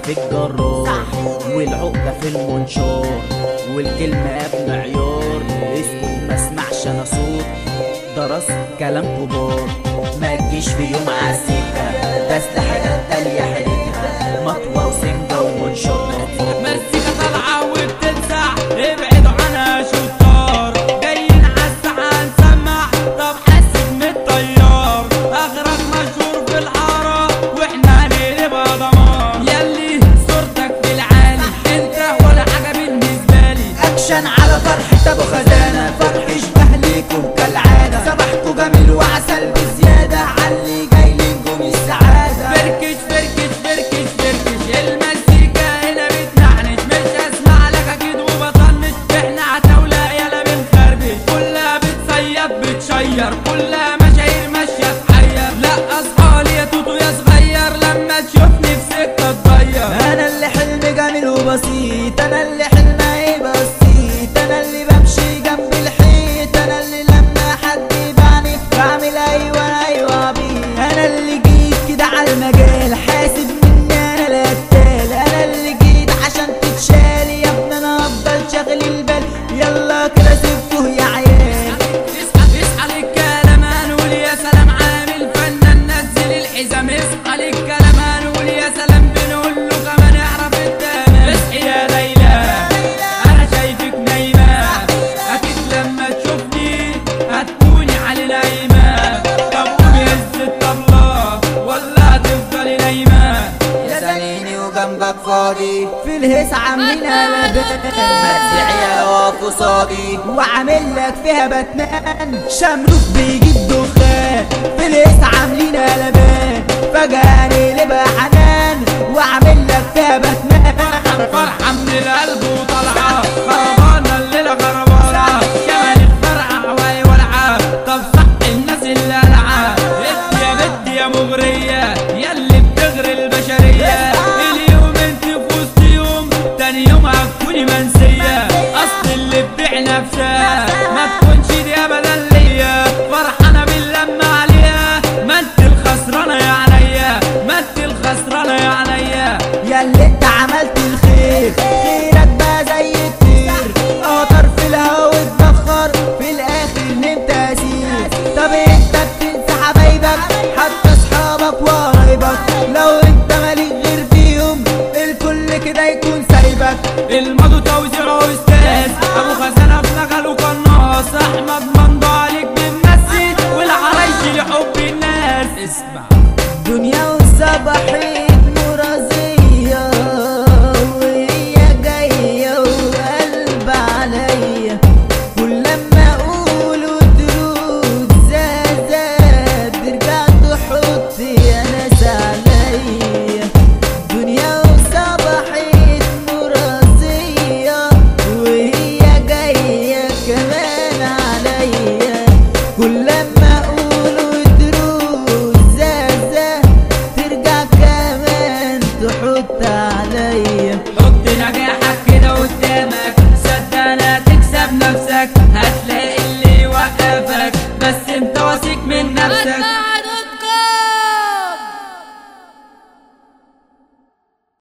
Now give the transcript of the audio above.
في الجرار والعقدة في المنشار والكلمة قبل عيار اسكت ما اسمعش انا صوت درس كلام كبار ما تجيش في يوم عالسكة ده سلاحك التالية حليتها مطوة وسنجة ومنشار مزيكا طالعة وبتلسع ابعدوا عنها شطار جايين عالساعة نسمع طب حاسب من الطيار اغرب مشهور في الحارة واحنا هنقلبها دمار ياللي صورتك في العالي انت ولا حاجة بالنسبة لي اكشن على فرحة ابو خزانة فرح يشبه ليكم كالعادة صباحكم جميل وعسل بزيادة علي جاي لنجوم السعادة فركش فركش فركش فركش المزيكا هنا بتنعنش مش هسمع لك اكيد وبطنش احنا عتاولة يلا بنخربش كلها بتصيب بتشير كلها مشاهير ماشية تحير لا اصحالي يا توتو يا صغير لما تشوفني في سكة تغير انا اللي حلمي جميل وبسيط انا اللي حلمي بسيط انا اللي بمشي جنب الحيط انا اللي لما حد يبعني بعمل ايوه ايوه بيه انا اللي جيت كده على المجال حاسب مني انا القتال انا اللي جيت عشان تتشال يا ابني انا افضل شاغل البال يلا كده سبته يا عيال اصحى اصحى للكلام هنقول يا سلام عامل فنان نزل الحزام اصحى للكلام هنقول يا سلام بنقول له كمان اعرف التمام اصحي يا ليلى انا شايفك نايمه اكيد لما تشوفني هتكوني علي نايمه طب قومي هز الطبله ولا هتفضلي نايمه يا زنيني وجنبك فاضي في الهيس عاملين قلبان مزيع واقف قصادي وعامل لك فيها باتمان شمروخ بيجيب دخان في الهيس عاملين قلبان فجأة نقلبها حنان وعامل لك فيها باتمان فرحة من القلب وطالعة خربانة الليلة خربانة كمان الفرحة حواي ولعة طب صح الناس اللي قلعة انت يا بنت يا مغرية ياللي بتغري البشرية اليوم انت في وسط يوم تاني يوم هتكوني منسية اصل اللي تبيع نفسها ما تكون